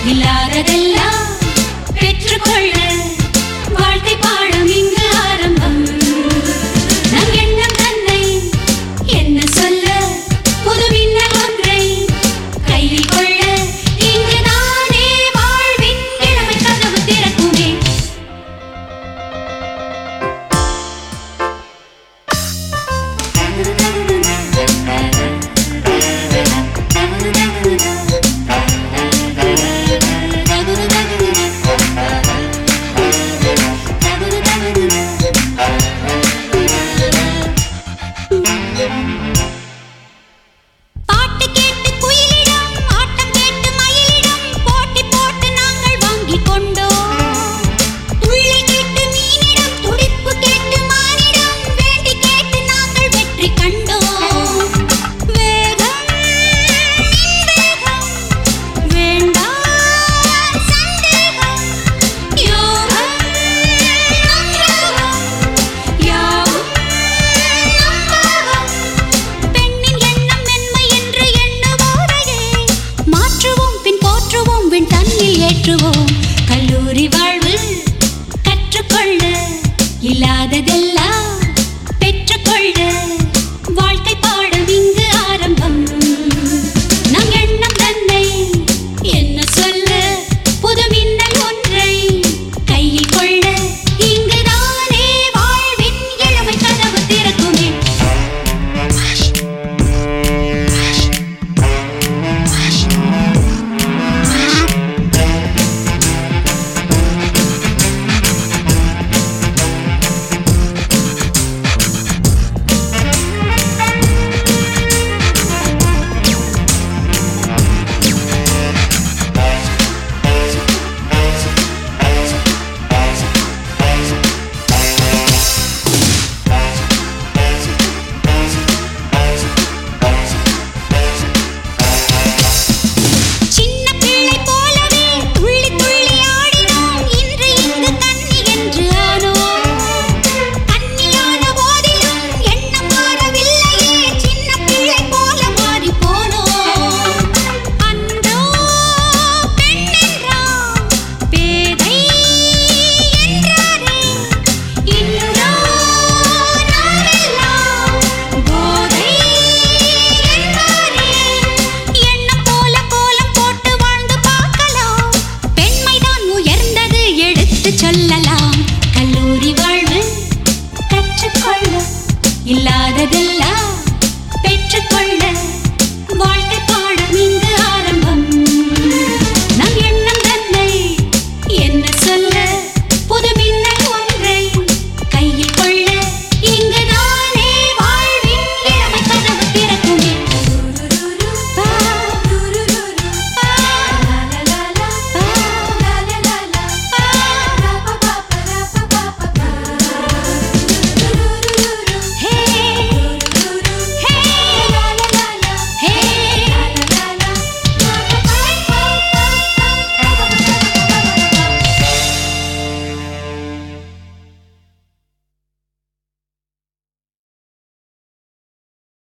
இல்லாததெல்லாம் பெற்றுக்கொள்ள வாழ்க்கை பாடம் இங்கு ஆரம்பம் நம் எண்ணம் தன்னை என்ன சொல்ல புது மின்னல் ஒன்றை கையில் கொள்ள இங்கு நானே வாழ்வின் இளமை கதவு திறக்குமே பாட்டு கேட்டு குயிலிடம் ஆட்டம் கேட்டு மயிலிடம் போட்டி போட்டு நாங்கள் வாங்கிக் கொண்டோம் துள்ளி கேட்டு மீனிடம் துடிப்பு கேட்டு மானிடம் வேண்டி கேட்டு நாங்கள் வெற்றி கண்டோம் வேகம் வேகம் வேண்டாம் சந்தேகம் யோகம் நம் யோகம் யாவும் நம்பகம் பெண்ணின் எண்ணம் மென்மை என்று எண்ணுவோரையே மாற்றுவோம் பின் போற்றுவோம் பின் தன்னில் ஏற்றுவோம் கல்லூரி வாழ்வு கற்றுக்கொள்ள இல்லாததெல்லாம்